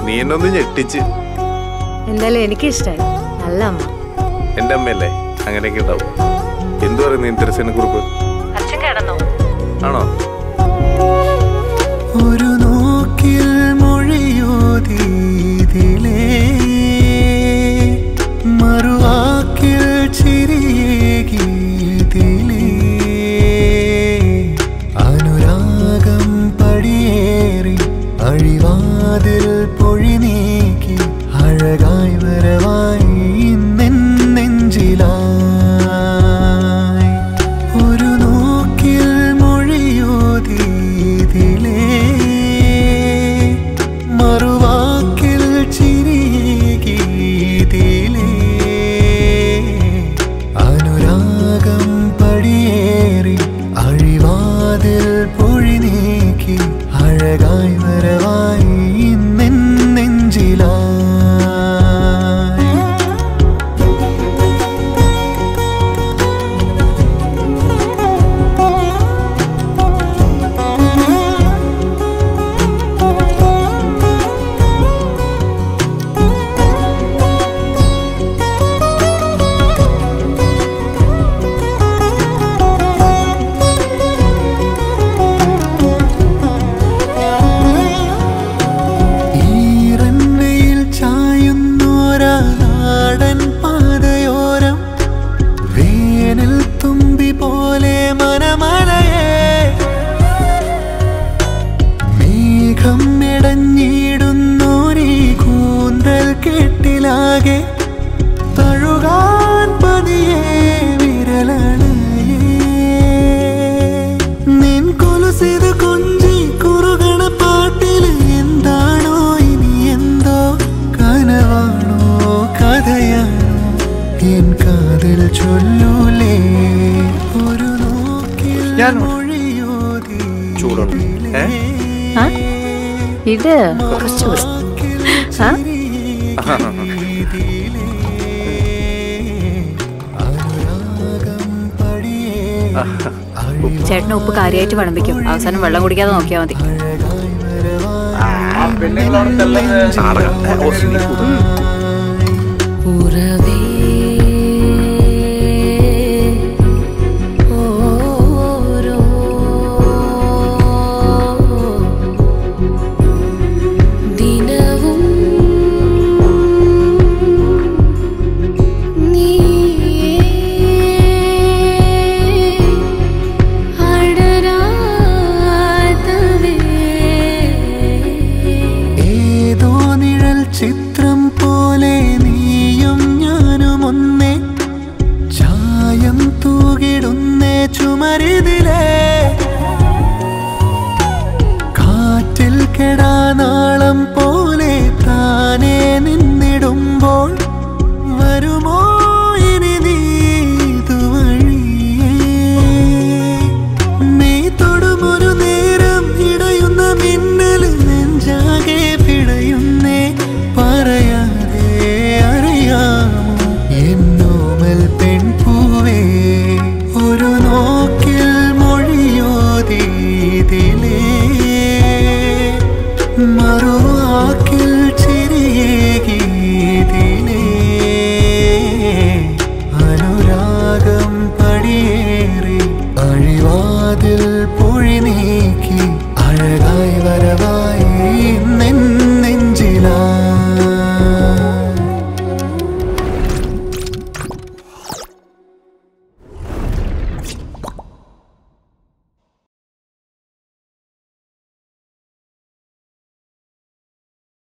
നീ എന്നെ ഒന്ന് ഞെട്ടിച്ച് എന്തായാലും എനിക്ക് ഇഷ്ടമായി നല്ല അമ്മ എൻ്റെ അമ്മയല്ലേ അങ്ങനെയൊക്കെ ഉണ്ടാവും എന്തു പറയുന്നു ഇൻട്രസ്റ്റിനെ കുറിപ്പ് അച്ഛൻ കിടന്നോ ആണോ ഒരു നോക്കിൽ മൊഴിയോതീതിലേ മറുവാക്കിൽ ചിരിയേകീതിലേ അനുരാഗം പടിയേറി അഴിവാതിൽ പൊഴി നീക്കി അഴകായി വരവായി നിൻ നെഞ്ചിലായി ഒരു നോക്കിൽ മൊഴിയോതീതിലേ മറുവാക്കിൽ ചിരിയേകീതിലേ അനുരാഗം പടിയേറി അഴിവാതിൽ പൊഴി നീക്കി അഴകായി വരവായി നിൻ നെഞ്ചിലായി ഈറന്നയിൽ ചായുന്നോരാ നാടൻ പാതയോരം വേനൽ തുമ്പി പോലെ മനമലയെ മേഘം ഇടഞ്ഞിടുന്നോരീ കൂന്തൽ കെട്ടിലാകെ തഴുകാൻ പതിയെ വിരലണയേ നിൻ കൊലുസിത് കൊഞ്ചി കുറുകണ പാട്ടിൽ എന്താണോ ഇനി എന്തോ കനവാണോ കഥയാണോ എൻ കാതിൽ ചൊല്ലൂലേ ഒരു നോക്കിൽ ഞാൻ- മൊഴിയോതി ചൂടുണ്ട് ഏ ആ? ഇത് കുറച്ച് കൂടി. ആ? ചേട്ടന് ഉപ്പ് കാര്യമായിട്ട് വിളമ്പിക്കും അവസാനം വെള്ളം കുടിക്കാതെ നോക്കിയാൽ മതി നാടകം ഏ, ഓ, സ്നേഹം കൂട്ടും. ഉറവേ ഓരോ ദിനവും നീയേ അടരാതവേ ഏതോ നിഴൽ ചിത്രം